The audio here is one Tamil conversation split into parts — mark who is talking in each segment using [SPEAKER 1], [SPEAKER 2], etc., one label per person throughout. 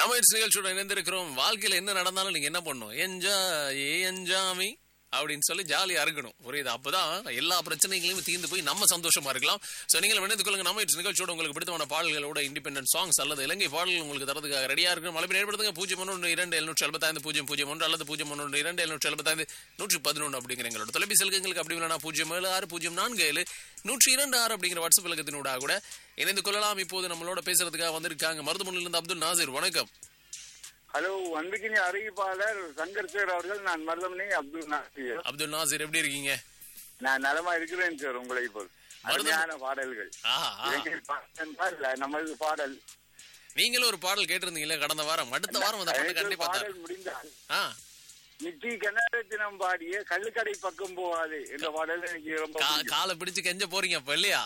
[SPEAKER 1] நம்ம இந்த நிகழ்ச்சியோட இணைந்திருக்கிறோம் வாழ்க்கையில என்ன நடந்தாலும் நீங்க என்ன பண்ணும் என்ஜாய் என்ஜாமி அப்படின்னு சொல்லி ஜாலியா இருக்கணும் புரியுது அப்பதான் எல்லா பிரச்சனைகளையும் தீர்ந்து போய் நம்ம சந்தோஷமா இருக்கலாம் சோ நீங்கள் இணைந்து கொள்ளுங்க நம்ம இந்த நிகழ்ச்சியோட உங்களுக்கு பிடித்தமான பாடல்களோட இண்டிபெண்டன்ட் சாங்ஸ் அல்லது இலங்கை பாடல்கள் உங்களுக்கு தரதுக்காக ரெடியா இருக்கு மழை ஏற்படுத்துங்க பூஜ்ஜியம் ஒன்று இரண்டு எழுநூற்றி எழுபத்தைந்து பூஜ்ஜியம் பூஜ்ஜியம் ஒன்று அல்லது பூஜ்ஜியம் ஒன்று இரண்டு எழுநூற்றி எழுபத்தைந்து நூற்றி பதினொன்று அப்படிங்கிற எங்களோட தொலைபேசி எங்களுக்கு அப்படி இல்லைனா பூஜ்ஜியம் ஏழு ஆறு பூஜ்ஜியம் நான்கு ஏழு நூற்றி இரண்டு ஆறு அப்படிங்கிற வாட்ஸ்அப் இலக்கத்தினூடாக கூட இணைந்து கொள்ளலாம் இப்போது நம்மளோட பேசுறதுக்காக வந்திருக்காங்க மருதுமணிலிருந்து அப்துல் நாசிர் வணக்கம்
[SPEAKER 2] ஹலோ அன்பிக்கினி அறிவிப்பாளர் சங்கர் சார் அவர்கள் நான் மருதமணி அப்துல் நாசிர்
[SPEAKER 1] அப்துல் நாசிர் எப்படி இருக்கீங்க
[SPEAKER 2] நான் நலமா இருக்கிறேன் சார் உங்களை போல் அருமையான பாடல்கள்
[SPEAKER 1] ஆஹா ஆஹா.
[SPEAKER 2] இலங்கை பாடல் என்றால் நமது பாடல்
[SPEAKER 1] நீங்களும் ஒரு பாடல் கேட்டிருந்தீங்களே கடந்த வாரம் அடுத்த வாரம் அந்த பாட்டு
[SPEAKER 2] எனக்கு
[SPEAKER 1] கண்டிப்பா தரேன்.
[SPEAKER 2] பாடல் முடிந்தால்
[SPEAKER 1] ஆ
[SPEAKER 2] நித்தி கன்னடத்தினம் பாடிய கள்ளுக்கடை பக்கம் போகாது என்ற பாடல் எனக்கு ரொம்ப
[SPEAKER 1] கா-
[SPEAKER 2] பிடிக்கும்.
[SPEAKER 1] காலை பிடிச்சு கெஞ்ச போறீங்க அப்ப இல்லையா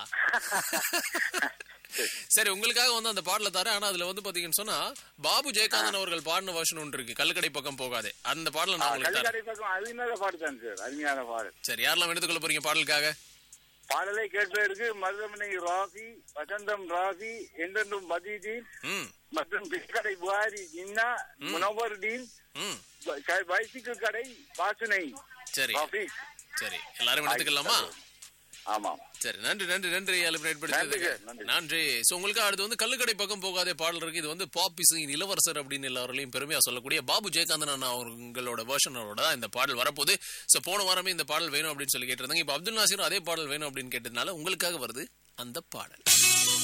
[SPEAKER 1] சரி உங்களுக்காக வந்து அந்த பாடல தரேன் ஆனா அதுல வந்து பாத்தீங்கன்னு சொன்னா பாபு ஜெயகாந்தன் அவர்கள் பாடின வருஷன் ஒன்று இருக்கு கல்லுக்கடை பக்கம் போகாது அந்த பாடல
[SPEAKER 2] ஆ,
[SPEAKER 1] நான் உங்களுக்கு தரேன்
[SPEAKER 2] கள்ளுக்கடை பக்கம் அருமையான பாடு தான் சார் அருமையான பாடல்
[SPEAKER 1] சரி யாரெல்லாம் எடுத்துக்கொள்ள போறீங்க பாடலுக்காக
[SPEAKER 2] பாடலை கேட்பதற்கு மருதமணி ராஃபி வசந்தம் ராஃபி என்றென்றும் மதீதீன்
[SPEAKER 1] ம்
[SPEAKER 2] மற்றும் பிஸ்கடை புகாரி ஜின்னா முனவர்தீன்
[SPEAKER 1] ம்
[SPEAKER 2] பைசிக்கிள் கடை வாசனை
[SPEAKER 1] சரி
[SPEAKER 2] ராஃபிக்
[SPEAKER 1] சரி எல்லாரும் எடுத்துக்கலாமா
[SPEAKER 2] ஆமாம்
[SPEAKER 1] சரி நன்றி நன்றி நன்றி
[SPEAKER 2] நன்றி
[SPEAKER 1] ஏற்படுத்தி
[SPEAKER 2] சார், நன்றி.
[SPEAKER 1] நன்றி சோ உங்களுக்கு அடுத்து வந்து கல்லுக்கடை பக்கம் போகாதே பாடல் இருக்கு இது வந்து பாப் இசையின் இளவரசர் அப்படின்னு எல்லாரையும் பெருமையா சொல்லக்கூடிய பாபு ஜெயகாந்தன் அண்ணா அவங்களோட வேர்ஷனோட தான் இந்த பாடல் வரப்போகுது சோ போன வாரமே இந்த பாடல் வேணும் அப்படின்னு சொல்லி கேட்டிருந்தாங்க இப்ப அப்துல் நாசிரும் அதே பாடல் வேணும் அப்படின்னு கேட்டதுனால உங்களுக்காக வருது அந்த பாடல்